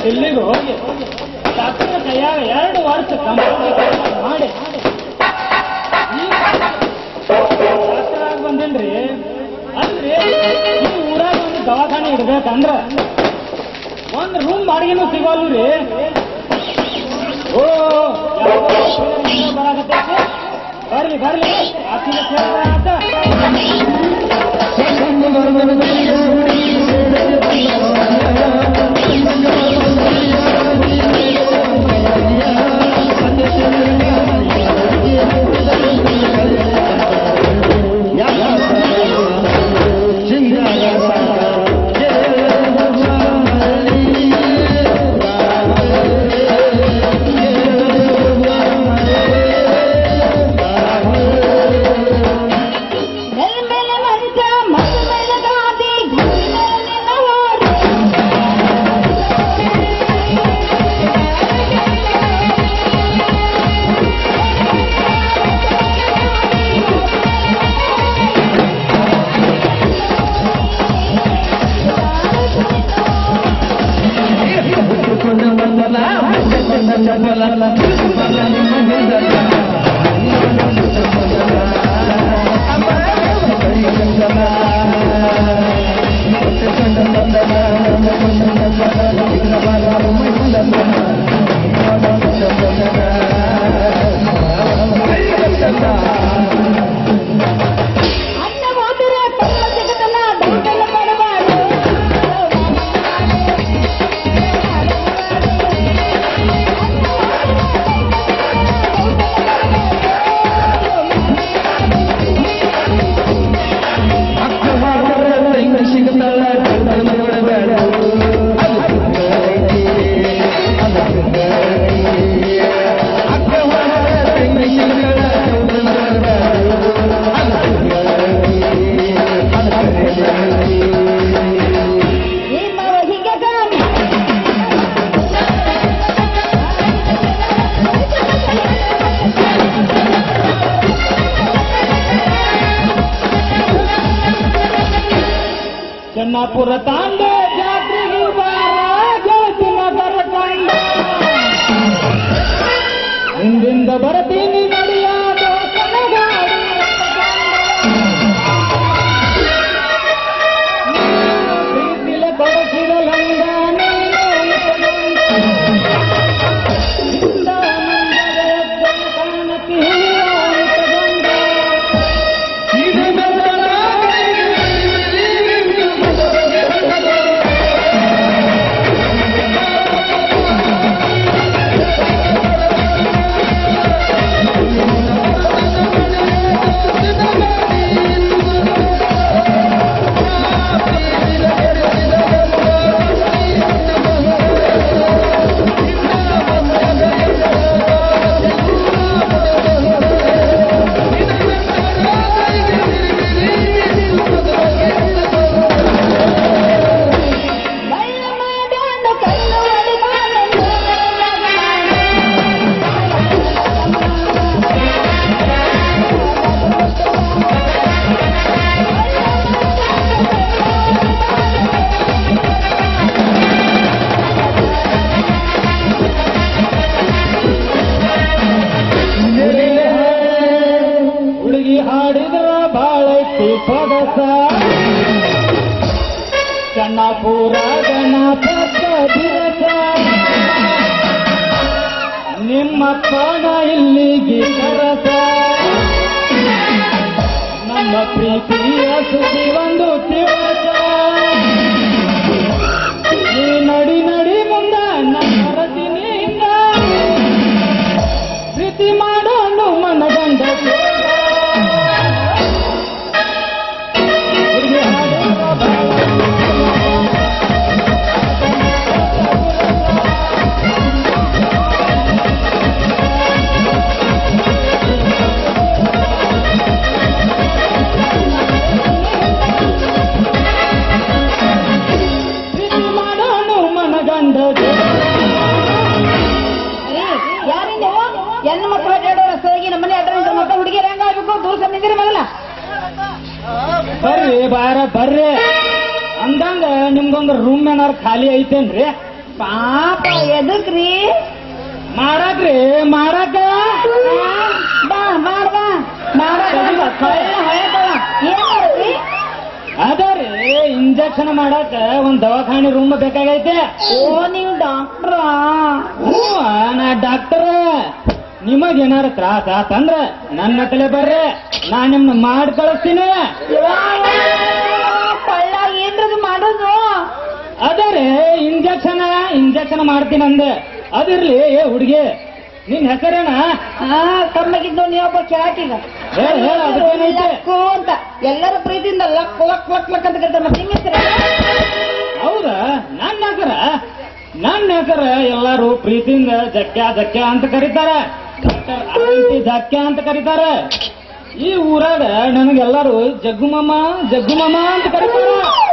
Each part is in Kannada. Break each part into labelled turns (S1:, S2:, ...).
S1: ದಿಲ್ಲಿಗೆ ಹೋಗಿ ಡಾಕ್ಟರ್ ಕೈಯಾಗ ಎರಡು ವರ್ಷ ಕಂಪ್ಯೂಟರ್ ಮಾಡಿ ಈಗ ಡಾಕ್ಟರ್ ಆಗಿ ಬಂದೇನ್ರಿ ಅಲ್ರಿ ಈ ಊರಾಗ ಒಂದು ದವಾಖಾನೆ ಇಡ್ಬೇಕಂದ್ರ ಒಂದ್ ರೂಮ್ ಬಾಡಿಗೆನೂ ಸಿಗೋಲ್ರಿ ಓ ಯಾವ್ದೋ ಫಿಲ್ಮ್ ಬರಾಕತ್ತೈತಿ. ಬರ್ಲಿ ಬರ್ಲಿ ಆಕಿನ ಕೇಳ್ದ ಆತ
S2: ಮೇಲೆ ಮೇಲೆ ಮಂಚ ಮಗ ಮೇಲೆ ಗಾದಿ ಗುಡಿ ಮೇಲೆ ನಿನ್ನವರು ಅನ್ನ ಹೋದರೆ ಪಕ್ಕ ಸಿಗತನ ದಂಡಲ ಮಾಡಬಾರು ನಿಮ್ಮ ಹಿಂಗೆ ಗಾನಿ
S1: ಚೆನ್ನಾಪುರ ತಾಂಡ ಜಾತ್ರೆಗೆ ಬಾರ ಗೆಳತಿನ ಕರ್ಕೊಂಡ ಹಿಂದಿಂದ ಬರ್ತೀನಿ ನಡಿಯಾದ ಕನಗಾಡಿ ಪ್ರೀತಿಲ ಕೊಡಸಿದ ಲಂಗ ನೀನು ಇಟ್ಟುಕೊಂಡ. ಇಂದ ಮಂದದ ಎತ್ತಲು ಕಾಣತಿ ಹೂವ ಇಟ್ಟುಕೊಂಡ. ಇದು ನನ್ನ
S2: ಬಳ್ಳ ಮಾಡ್ಯಾನು ಕಲ್ಲು ಹೊಡಿತಾನು
S1: ಹುಡುಗಿ ಹಾಡಿದ ಬಾಳೈತಿ ಪದಸ ಚೆನ್ನಾಪುರ ಗಣಪತ ದಿವಸ ನಿಮ್ಮ ಪಾಣ ಇಲ್ಲಿಗೆ ಕರಸ ನಮ್ಮ ಪ್ರೀತಿಯ ಸುದ್ದಿ ಒಂದು ದಿವಸ ನೀ ನಡಿ ನಡಿ ಮುಂದ ನಮ್ಮ ರತಿನಿ ಹಿಂದ ಪ್ರೀತಿ ಮಾಡೋಣ ಮನಗಂಡ ಹುಡುಗಿ ಹಾಡಿದ ಬಾಳೈತಿ ಪ್ರೀತಿ ಮಾಡೋಣ ಮನಗಂಡ
S2: ಯಾರಿಂದ ಹೆಣ್ಣು ಮಕ್ಕಳು ಅಡ್ಡಾಡೋ ರಸ್ತೆಯಾಗಿ ನಮ್ಮನೆ ಅಡ್ಡ ಮಕ್ಕಳು ಹುಡುಗಿಯರು ಹೆಂಗಾಗಬೇಕು ದೂರ ಸಮಿತಿರಿ ಮೊದಲ
S1: ಬರ್ರಿ ಬಾರ ಬರ್ರಿ ಅಂದಂಗ ನಿಮ್ಗೊಂದು ರೂಮ್ ಏನಾರು ಖಾಲಿ ಐತೇನ್ರಿ
S2: ಪಾಪ ಎದಕ್ರಿ
S1: ಮಾಡಾಕ್ರಿ ಮಾಡಾಕ
S2: ಬಾ ಮಾಡ್ ಬಾ ಮಾಡಾಕ ಏನ್ ಮಾಡ್ರಿ
S1: ಅದರಿ ಇಂಜೆಕ್ಷನ್ ಮಾಡಾಕ ಒಂದ್ ದವಾಖಾನೆ ರೂಮ್ ಬೇಕಾಗೈತೆ
S2: ಓ ನೀವು ಡಾಕ್ಟ್ರ
S1: ಹ್ಞೂ ನಾ ಡಾಕ್ಟರ್ ನಿಮಗ್ ಏನಾರ ತ್ರಾಸ ಆತಂದ್ರ ನನ್ನ ತಲೆ ಬರ್ರಿ ನಾ ನಿಮ್ನ ಮಾಡಿ ಕಳಿಸ್ತೀನಿ
S2: ಪಳ್ಳ ಏನ್ರದು ಮಾಡೋದು
S1: ಅದರಿ ಇಂಜೆಕ್ಷನ್ ಇಂಜೆಕ್ಷನ್ ಮಾಡ್ತೀನಿ ಅಂದೆ ಅದಿರ್ಲಿ ಏ ಹುಡುಗಿ ನಿನ್ ಹೆಸರೇನ
S2: ಹಾ ಕಮ್ಮಗಿದ್ದು ನೀವೊಬ್ಬ ಕೇಳಾಕೀಗ
S1: ಹೇಳ ಹೇಳ ಅದಕ್ಕೇನೈತೆ
S2: ಲಕ್ಕು ಅಂತ ಎಲ್ಲರ ಪ್ರೀತಿಯಿಂದ ಲಕ್ ಲಕ್ ಲಕ್ ಲಕ್ ಅಂತ ಕರೀತಾರೆ ಮತ್ತೆ ನಿಮ್ಮ ಹೆಸರು
S1: ಹೌದಾ ನನ್ನ ಹೆಸರ ನನ್ನ ಹೆಸರ ಎಲ್ಲಾರು ಪ್ರೀತಿಯಿಂದ ಜಕ್ಯ ಜಕ್ಯ ಅಂತ ಕರೀತಾರೆ ಡಾಕ್ಟರ್ ಅರಂತಿ ಜಕ್ಯ ಅಂತ ಕರೀತಾರೆ ಈ ಊರಾಗ ನನಗೆಲ್ಲರೂ ಜಗ್ಗುಮಮ್ಮ ಜಗ್ಗುಮಮ್ಮ ಅಂತ ಕರೀತಾರ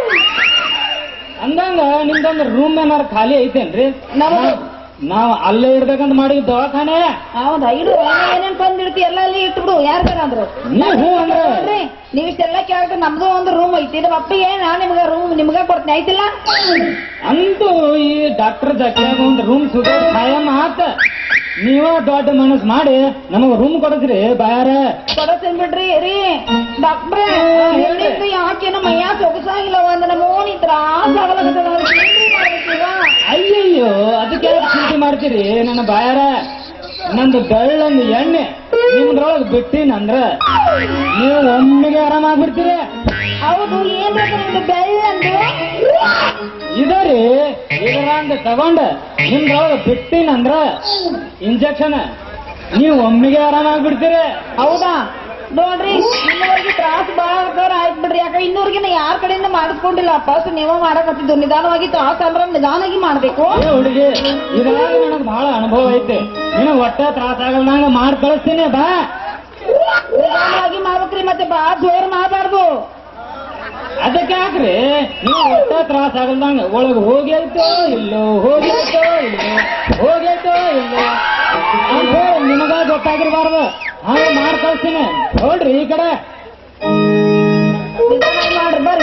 S1: ಅಂದಂಗ ನಿಮ್ದೊಂದು ರೂಮ್ ಏನಾರ ಖಾಲಿ ಐತೇನ್ರಿ
S2: ನಮ್ದು.
S1: ನಾವು ಅಲ್ಲೇ ಇರ್ಬೇಕಂತ ಮಾಡಿದ್ ದವಾಖಾನೆ
S2: ಹೌದಾ ಇಡು ಏನೇನ್ ತಂದಿಡ್ತಿ ಎಲ್ಲ ಅಲ್ಲಿ ಇಟ್ಬಿಡು ಯಾರ್ ಬೇಕಂದ್ರು
S1: ನೀವ್ ಹ್ಞೂ ಅಂದ್ರೆ
S2: ನೋಡ್ರಿ ನೀವಿಷ್ಟೆಲ್ಲ ಕೇಳ್ರಿ ನಮ್ದು ಒಂದು ರೂಮ್ ಐತಿ ನಮ್ಮ ಅಪ್ಪಿಗೆ ನಾ ನಿಮ್ಗ ರೂಮ್ ನಿಮ್ಗ ಕೊಡ್ತೀನಿ ಆಯ್ತಿಲ್ಲ
S1: ಅಂತೂ ಈ ಡಾಕ್ಟರ್ ಜಕ್ಯಾಗ ಒಂದು ರೂಮ್ ಸಿಗೋದು ಖಾಯಂ ಆತ ನೀವ ದೊಡ್ಡ ಮನಸ್ ಮಾಡಿ ನಮಗ್ ರೂಮ್ ಕೊಡಸ್ರಿ ಬಾಯಾರ
S2: ಕೊಡತೀನಿ ಬಿಡ್ರಿ ರೀ ಡಾಕ್ಟ್ರೇ ಹೇಳಿದ್ದು ಯಾಕೆ ನಮ್ಮ ಮೈಯ ಸೊಗಸಾಗಿಲ್ಲ ಒಂದ್ ನಮ್ಮ ಓಣಿ ತ್ರಾಸ ಆಗಲಾಗತ್ತದ ಅವ್ರಿಗೆ ಏನ್ರಿ ಮಾಡ್ಬೇಕೀಗ?
S1: ಅಯ್ಯಯ್ಯೋ ಅದಕ್ಕೆ ಯಾಕ್ ಚಿಂತೆ ಮಾಡ್ತೀರಿ ನನ್ನ ಬಾಯಾರ ನಂದು ಬೆಳ್ಳಂದು ಎಣ್ಣೆ ನಿಮ್ದ್ರೊಳಗ್ ಬಿಟ್ಟಿನಂದ್ರ ನೀವು ಒಮ್ಮೆಗೆ ಆರಾಮಾಗ್ಬಿಡ್ತೀರಿ
S2: ಹೌದು ಏನ್ ಬೇಕು ನಿಮ್ದು ಬೆಳ್ಳಂದು
S1: ಇದರಿ ಇದರಂದ ತಗೊಂಡ ನಿಮ್ದ್ರೊಳಗ್ ಬಿಟ್ಟಿನಂದ್ರ ಇಂಜೆಕ್ಷನ್ ನೀವು ಒಮ್ಮೆಗೆ ಆರಾಮಾಗ್ಬಿಡ್ತೀರಿ
S2: ಹೌದಾ ನೋಡ್ರಿ ಇನ್ನೂವರೆಗೆ ತ್ರಾಸ ಬಾಳ ಆಗ್ತಾರ ಆಯ್ತು ಬಿಡ್ರಿ ಯಾಕ ಇನ್ನೂವರೆಗೆ ಯಾರ ಕಡೆಯಿಂದ ಮಾಡಿಸ್ಕೊಂಡಿಲ್ಲ ಫಸ್ಟ್ ನೀವ ಮಾಡಕತ್ತಿದ್ದು ನಿಧಾನವಾಗಿ ತ್ರಾಸ ಅಂದ್ರ ನಿಧಾನಾಗಿ ಮಾಡ್ಬೇಕು
S1: ಏ ಹುಡುಗಿ ಇದ್ರಾಗ ನನಗ್ ಬಹಳ ಅನುಭವ ಐತೆ ನಿನಗ್ ಒಟ್ಟ ತ್ರಾಸ ಆಗಲ್ದಂಗ ಮಾಡಿ ಕಳಿಸ್ತೀನಿ ಬಾ
S2: ನಿಧಾನವಾಗಿ ಮಾಡ್ಬೇಕ್ರಿ ಮತ್ತೆ ಬಾ ಜೋರ್ ಮಾಡಬಾರ್ದು
S1: ಅದಕ್ಕೆ ಯಾಕ್ರಿ ನೀವು ಒಟ್ಟ ತ್ರಾಸ ಆಗಲ್ದಂಗ ಒಳಗ್ ಹೋಗೈತೋ ಇಲ್ಲೋ ಹೋಗೈತೋ ಇಲ್ಲೋ ಹೋಗೈತೋ ಇಲ್ಲೋ ಅಂತ ಹೇಳಿ ನಿಮಗ ಗೊತ್ತಾಗಿರ್ಬಾರ್ದು ಹಂಗ ಮಾಡಿ ಕಳಿಸ್ತೀನಿ ನೋಡ್ರಿ ಈ ಕಡೆ
S2: ನಿಧಾನವಾಗಿ ಮಾಡ್ರಿ ಬರ್ರಿ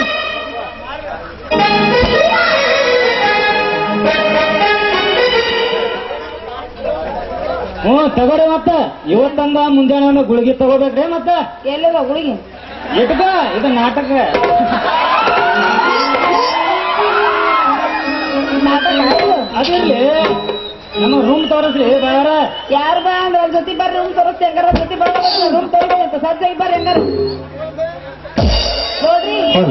S1: ಹ್ಞೂ ತಗೋರಿ ಮತ್ತ ಇವತ್ತಂದ ಮುಂಜಾನೆ ಗುಳಿಗೆ ತಗೋಬೇಕ್ರಿ ಮತ್ತ
S2: ಎಲ್ಲಿದ ಹುಡುಗಿ
S1: ಇಟ್ಕ ಇದು ನಾಟಕ
S2: ನಾಟಕ ಆಯ್ತು.
S1: ಅದಿರ್ಲಿ ನಮ್ಮ ರೂಮ್ ತೋರಿಸ್ರಿ ಬಾರ
S2: ಯಾರು ಬಾ ಅಂದ್ರೆ ಒಂದ್ ಜೊತೆ ಬರ್ರಿ ರೂಮ್ ತೋರಿಸ್ತಿ ಹೆಂಗಾರ ಒಂದ್ ಜೊತೆ ಬರ್ರಿ ರೂಮ್ ತೋರಿಸ್ತಿ ಅಂತ ಸಜ್ಜಾಗಿ ಬರ್ರಿ ಹೆಂಗಾರ ನೋಡ್ರಿ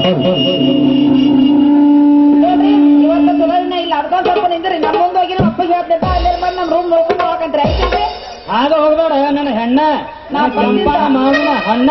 S2: ನೋಡ್ರಿ ಇವತ್ತ ಚಲೋನ ಇಲ್ಲ ಅರ್ಧ ಸ್ವಲ್ಪ ನಿಂದ್ರಿ ನಮ್ಮ ಮುಂದೆ ಹೋಗಿ ನಮ್ಮ ಅಪ್ಪಗೆ ಹೇಳ್ದೆ ಬಾ ಅಲ್ಲೇ ಬಂದು ನಮ್ಮ ರೂಮ್ ನೋಡ್ಕೊಂಡು ಹೋಗಂತ್ರಿ ಆಯ್ತು
S1: ಆಗ ಹೋಗ್ಬೇಡ ನನ್ನ ಹೆಣ್ಣ
S2: ನಾ
S1: ನಾ ಕೆಂಪ ಮಾವಿನ ಹಣ್ಣ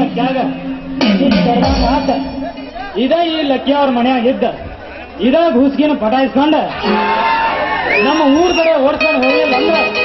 S1: ಲೆಕ್ಕಾಗ ಮಾತ ಇದ ಈ ಲಕ್ಕಿ ಅವ್ರ ಮನ್ಯಾಗ ಇದ್ದ ಇದ ಹುಸ್ಗಿನ ಪಟಾಯಿಸ್ಕೊಂಡ ನಮ್ಮ ಊರ್ ಕಡೆ ಓಡ್ಕೊಂಡು ಹೋಗಿಲ್ಲ ಅಂದ್ರ